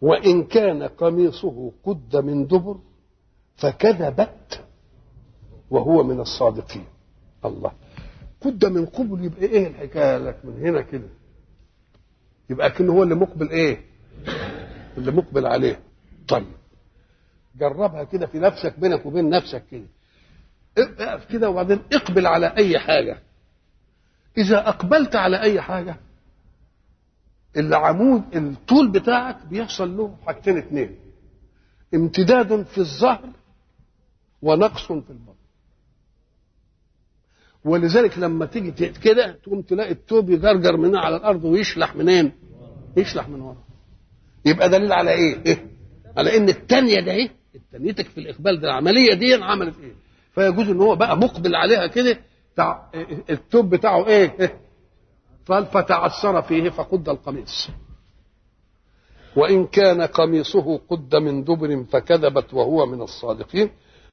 وإن كان قميصه قد من دبر فكذبت وهو من الصادقين الله قد من قبل يبقى ايه الحكايه لك من هنا كده يبقى كأنه هو اللي مقبل ايه اللي مقبل عليه طيب جربها كده في نفسك بينك وبين نفسك كده اقف كده وبعدين اقبل على اي حاجه اذا اقبلت على اي حاجه العمود الطول بتاعك بيحصل له حاجتين اتنين امتداد في الظهر ونقص في البطن ولذلك لما تيجي كده تقوم تلاقي التوب يجرجر من على الارض ويشلح منين؟ يشلح من ورا يبقى دليل على ايه؟ إيه؟ على ان الثانيه ده ايه؟ التانيتك في الاقبال ده العمليه دي عملت ايه؟ فيجوز ان هو بقى مقبل عليها كده تع... التوب بتاعه ايه؟ إيه؟ فتعثر فيه فقد القميص وإن كان قميصه قد من دبر فكذبت وهو من الصادقين